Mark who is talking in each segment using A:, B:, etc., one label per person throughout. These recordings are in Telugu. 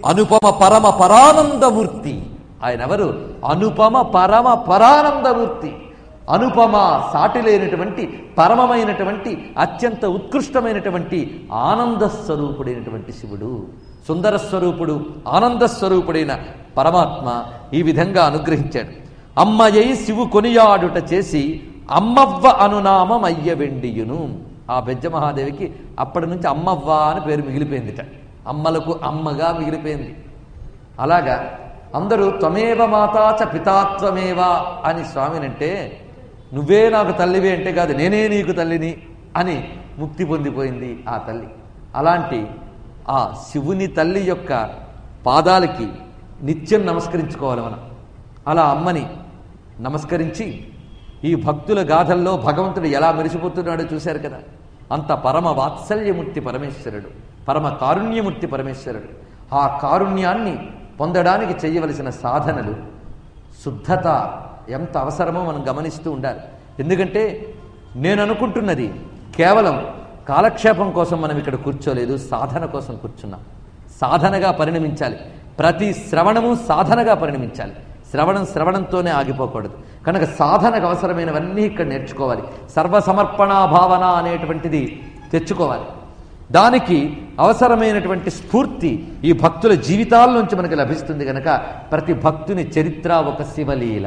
A: అనుపమ పరమ పరానందమూర్తి ఆయన ఎవరు అనుపమ పరమ పరానందమూర్తి అనుపమ సాటి లేనటువంటి పరమమైనటువంటి అత్యంత ఉత్కృష్టమైనటువంటి ఆనంద స్వరూపుడైనటువంటి శివుడు సుందర స్వరూపుడు ఆనంద స్వరూపుడైన పరమాత్మ ఈ విధంగా అనుగ్రహించాడు అమ్మయ్యై శివు కొనియాడుట చేసి అమ్మవ్వ అనునామం అయ్య వెండియును ఆ బెజ్జ మహాదేవికి అప్పటి నుంచి అమ్మవ్వ అని పేరు మిగిలిపోయిందిట అమ్మలకు అమ్మగా మిగిలిపోయింది అలాగా అందరూ త్వమేవ మాతాచ పితాత్వమేవా అని స్వామినంటే నువ్వే నాకు తల్లివి అంటే కాదు నేనే నీకు తల్లిని అని ముక్తి పొందిపోయింది ఆ తల్లి అలాంటి ఆ శివుని తల్లి యొక్క పాదాలకి నిత్యం నమస్కరించుకోవాలి మనం అలా అమ్మని నమస్కరించి ఈ భక్తుల గాథల్లో భగవంతుడు ఎలా మెరిసిపోతున్నాడో చూశారు కదా అంత పరమ వాత్సల్యమూర్తి పరమేశ్వరుడు పరమ కారుణ్యమూర్తి పరమేశ్వరుడు ఆ కారుణ్యాన్ని పొందడానికి చేయవలసిన సాధనలు శుద్ధత ఎంత అవసరమో మనం గమనిస్తూ ఉండాలి ఎందుకంటే నేను అనుకుంటున్నది కేవలం కాలక్షేపం కోసం మనం ఇక్కడ కూర్చోలేదు సాధన కోసం కూర్చున్నాం సాధనగా పరిణమించాలి ప్రతి శ్రవణము సాధనగా పరిణమించాలి శ్రవణం శ్రవణంతోనే ఆగిపోకూడదు కనుక సాధనకు అవసరమైనవన్నీ ఇక్కడ నేర్చుకోవాలి సర్వసమర్పణా భావన అనేటువంటిది తెచ్చుకోవాలి దానికి అవసరమైనటువంటి స్ఫూర్తి ఈ భక్తుల జీవితాల నుంచి మనకి లభిస్తుంది కనుక ప్రతి భక్తుని చరిత్ర ఒక శివలీల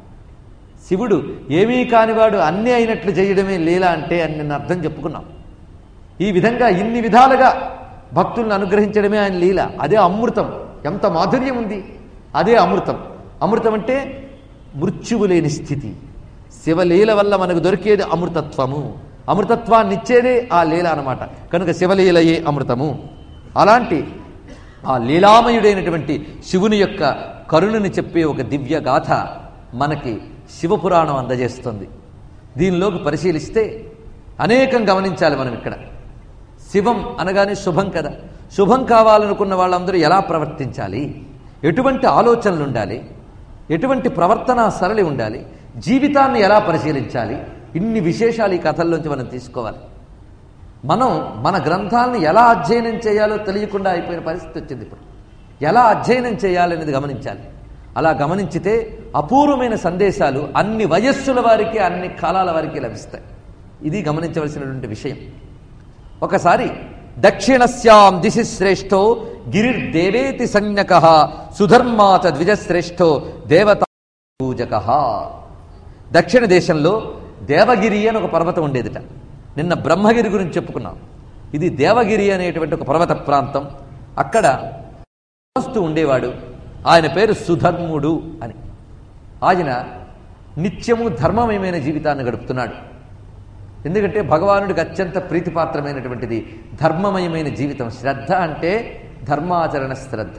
A: శివుడు ఏమీ కానివాడు అన్నీ అయినట్లు చేయడమే లీల అంటే అని నిన్న అర్థం చెప్పుకున్నాం ఈ విధంగా ఇన్ని విధాలుగా భక్తులను అనుగ్రహించడమే ఆయన లీల అదే అమృతం ఎంత మాధుర్యం ఉంది అదే అమృతం అమృతం అంటే మృత్యువు లేని స్థితి శివలీల వల్ల మనకు దొరికేది అమృతత్వము అమృతత్వాన్ని ఇచ్చేదే ఆ లీల అన్నమాట కనుక శివలీలయే అమృతము అలాంటి ఆ లీలామయుడైనటువంటి శివుని యొక్క కరుణని చెప్పే ఒక దివ్య గాథ మనకి శివపురాణం అందజేస్తుంది దీనిలోకి పరిశీలిస్తే అనేకం గమనించాలి మనం ఇక్కడ శివం అనగానే శుభం కదా శుభం కావాలనుకున్న వాళ్ళందరూ ఎలా ప్రవర్తించాలి ఎటువంటి ఆలోచనలు ఉండాలి ఎటువంటి ప్రవర్తన సరళి ఉండాలి జీవితాన్ని ఎలా పరిశీలించాలి ఇన్ని విశేషాలు ఈ కథల్లోంచి మనం తీసుకోవాలి మనం మన గ్రంథాలను ఎలా అధ్యయనం చేయాలో తెలియకుండా అయిపోయిన పరిస్థితి వచ్చింది ఇప్పుడు ఎలా అధ్యయనం చేయాలనేది గమనించాలి అలా గమనించితే అపూర్వమైన సందేశాలు అన్ని వయస్సుల వారికి అన్ని కాలాల వారికి లభిస్తాయి ఇది గమనించవలసినటువంటి విషయం ఒకసారి దక్షిణస్యాం దిశి శ్రేష్టో గిరిర్దేవేతి సంజ్ఞక సుధర్మాచ ద్విజశ్రేష్టో దేవతా పూజక దక్షిణ దేశంలో దేవగిరి అని ఒక పర్వతం ఉండేదిట నిన్న బ్రహ్మగిరి గురించి చెప్పుకున్నాం ఇది దేవగిరి అనేటువంటి ఒక పర్వత ప్రాంతం అక్కడ వస్తూ ఉండేవాడు ఆయన పేరు సుధర్ముడు అని ఆయన నిత్యము ధర్మమయమైన జీవితాన్ని గడుపుతున్నాడు ఎందుకంటే భగవానుడికి అత్యంత ప్రీతిపాత్రమైనటువంటిది ధర్మమయమైన జీవితం శ్రద్ధ అంటే ధర్మాచరణ శ్రద్ధ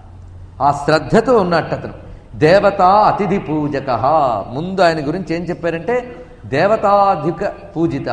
A: ఆ శ్రద్ధతో ఉన్నట్టు అతను దేవతా అతిథి పూజక ముందు ఆయన గురించి ఏం చెప్పారంటే దేవతాధిక పూజిత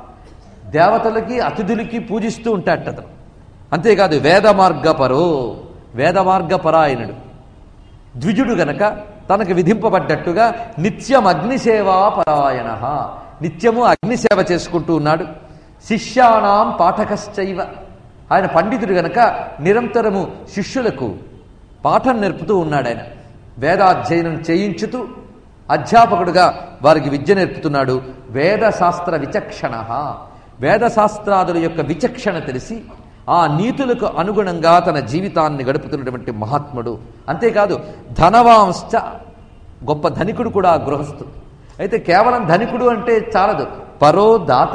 A: దేవతలకి అతిథులకి పూజిస్తూ ఉంటాడు అతను అంతేకాదు వేద మార్గపరో వేద మార్గపరాయణుడు ద్విజుడు గనక తనకు విధింపబడ్డట్టుగా నిత్యం అగ్నిసేవా పరాయణ నిత్యము అగ్నిసేవ చేసుకుంటూ ఉన్నాడు శిష్యానాం పాఠకశ్చైవ ఆయన పండితుడు గనక నిరంతరము శిష్యులకు పాఠం నేర్పుతూ ఉన్నాడు ఆయన వేదాధ్యయనం చేయించుతూ అధ్యాపకుడుగా వారికి విద్య నేర్పుతున్నాడు వేదశాస్త్ర విచక్షణ వేదశాస్త్రాదుల యొక్క విచక్షణ తెలిసి ఆ నీతులకు అనుగుణంగా తన జీవితాన్ని గడుపుతున్నటువంటి మహాత్ముడు అంతేకాదు ధనవాంశ గొప్ప ధనికుడు కూడా గృహస్థుడు అయితే కేవలం ధనికుడు అంటే చాలదు పరో దాత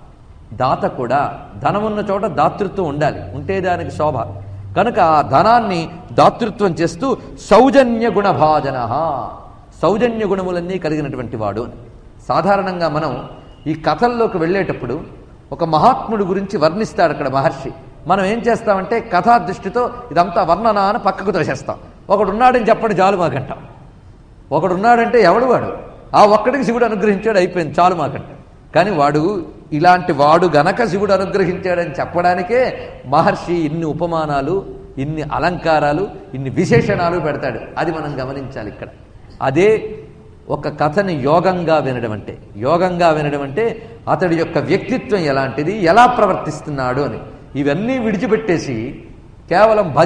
A: దాత కూడా ధనమున్న చోట దాతృత్వం ఉండాలి ఉంటే దానికి శోభ కనుక ఆ ధనాన్ని దాతృత్వం చేస్తూ సౌజన్య గుణభాజన సౌజన్య గుణములన్నీ కలిగినటువంటి వాడు అని సాధారణంగా మనం ఈ కథల్లోకి వెళ్ళేటప్పుడు ఒక మహాత్ముడు గురించి వర్ణిస్తాడు అక్కడ మహర్షి మనం ఏం చేస్తామంటే కథా దృష్టితో ఇదంతా వర్ణన అని పక్కకు తోసేస్తాం ఒకడు ఉన్నాడని చెప్పండి చాలు మాకంటాం ఒకడున్నాడంటే ఎవడు వాడు ఆ ఒక్కడికి శివుడు అనుగ్రహించాడు అయిపోయింది చాలు మాకంట కానీ వాడు ఇలాంటి వాడు గనక శివుడు అనుగ్రహించాడని చెప్పడానికే మహర్షి ఇన్ని ఉపమానాలు ఇన్ని అలంకారాలు ఇన్ని విశేషణాలు పెడతాడు అది మనం గమనించాలి ఇక్కడ అదే ఒక కథని యోగంగా వినడం అంటే యోగంగా వినడం అంటే అతడి యొక్క వ్యక్తిత్వం ఎలాంటిది ఎలా ప్రవర్తిస్తున్నాడు అని ఇవన్నీ విడిచిపెట్టేసి కేవలం భజ